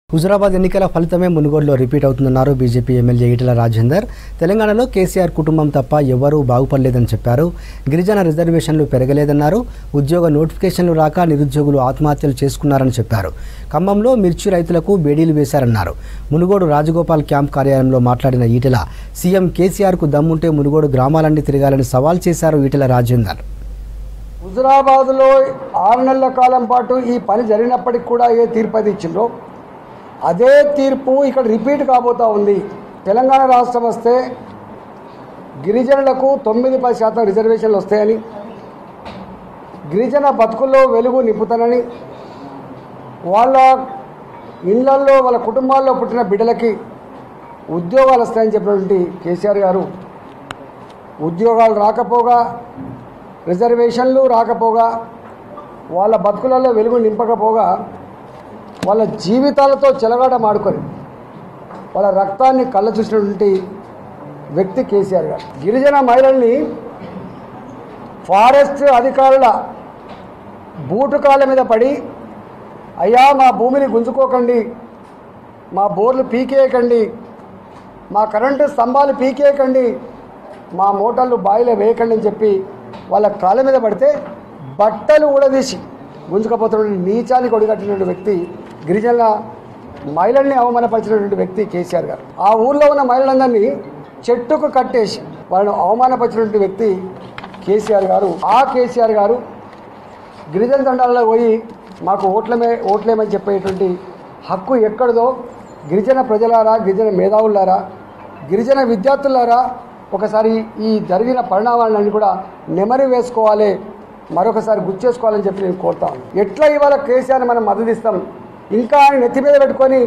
హుజురాబాద్ ఎన్నికల ఫలితమే మునుగోడులో రిపీట్ అవుతుందన్నారు బీజేపీ ఎమ్మెల్యే ఈటల రాజేందర్ తెలంగాణలో కేసీఆర్ కుటుంబం తప్ప ఎవరూ బాగుపడలేదని చెప్పారు గిరిజన రిజర్వేషన్లు పెరగలేదన్నారు ఉద్యోగ నోటిఫికేషన్లు రాక నిరుద్యోగులు ఆత్మహత్యలు చేసుకున్నారని చెప్పారు ఖమ్మంలో మిర్చి రైతులకు బేడీలు వేశారన్నారు మునుగోడు రాజగోపాల్ క్యాంప్ కార్యాలయంలో మాట్లాడిన ఈటెల సీఎం కేసీఆర్కు దమ్ముంటే మునుగోడు గ్రామాలన్నీ తిరగాలని సవాల్ చేశారు ఈటెల రాజేందర్ హుజురాబాద్లో ఆరు నెలల కాలం పాటు ఈ పని జరిగినప్పటికి కూడా ఏ తీర్పు అయితే ఇచ్చిందో అదే తీర్పు ఇక్కడ రిపీట్ కాబోతా ఉంది తెలంగాణ రాష్ట్రం వస్తే గిరిజనులకు తొమ్మిది పది శాతం రిజర్వేషన్లు వస్తాయని గిరిజన బతుకుల్లో వెలుగు నింపుతానని వాళ్ళ ఇళ్లల్లో వాళ్ళ కుటుంబాల్లో పుట్టిన బిడ్డలకి ఉద్యోగాలు వస్తాయని చెప్పినటువంటి కేసీఆర్ గారు ఉద్యోగాలు రాకపోగా రిజర్వేషన్లు రాకపోగా వాళ్ళ బతుకులలో వెలుగు నింపకపోగా వాళ్ళ జీవితాలతో చెలగాటమాడుకొని వాళ్ళ రక్తాన్ని కళ్ళ చూసినటువంటి వ్యక్తి కేసీఆర్ గారు గిరిజన మహిళల్ని ఫారెస్ట్ అధికారుల బూటుకాళ్ళ మీద పడి అయ్యా మా భూమిని గుంజుకోకండి మా బోర్లు పీకేయకండి మా కరెంటు స్తంభాలు పీకేయకండి మా మోటార్లు బాయిలో వేయకండి అని చెప్పి వాళ్ళ కాళ్ళ మీద పడితే బట్టలు ఊడదీసి గుంజుకపోతున్న నీచానికి ఒడిగట్టినటువంటి వ్యక్తి గిరిజనుల మహిళల్ని అవమానపరిచినటువంటి వ్యక్తి కేసీఆర్ గారు ఆ ఊర్లో ఉన్న మహిళలందరినీ చెట్టుకు కట్టేసి వాళ్ళను అవమానపరిచినటువంటి వ్యక్తి కేసీఆర్ గారు ఆ కేసీఆర్ గారు గిరిజన తండాలలో పోయి మాకు ఓట్లమే ఓట్లేమని చెప్పేటువంటి హక్కు ఎక్కడదో గిరిజన ప్రజలారా గిరిజన మేధావులారా గిరిజన విద్యార్థులారా ఒకసారి ఈ జరిగిన పరిణామాలన్నీ కూడా నెమరి వేసుకోవాలి మరొకసారి గుర్తు చేసుకోవాలని చెప్పి నేను కోరుతాను ఎట్లా ఇవాళ కేసీఆర్ని మనం మద్దతు ఇస్తాం ఇంకా ఆయన నెత్తి మీద పెట్టుకొని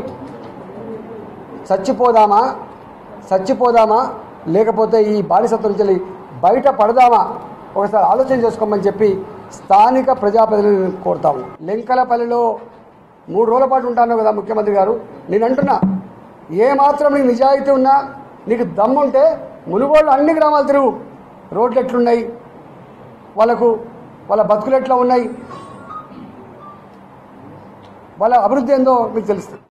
చచ్చిపోదామా చచ్చిపోదామా లేకపోతే ఈ బానిసత్వం నుంచి బయట పడదామా ఒకసారి ఆలోచన చేసుకోమని చెప్పి స్థానిక ప్రజాప్రతినిధులను కోరుతాము లెంకలపల్లిలో మూడు రోజుల పాటు ఉంటాను కదా ముఖ్యమంత్రి గారు నేను అంటున్నా ఏ మాత్రం నీకు నిజాయితీ ఉన్నా నీకు దమ్ముంటే మునుగోళ్ళు అన్ని గ్రామాలు తిరుగు రోడ్లు ఎట్లున్నాయి వాళ్ళకు వాళ్ళ బతుకులు ఎట్లా ఉన్నాయి వాళ్ళ అభివృద్ధి ఏందో మీకు తెలుస్తుంది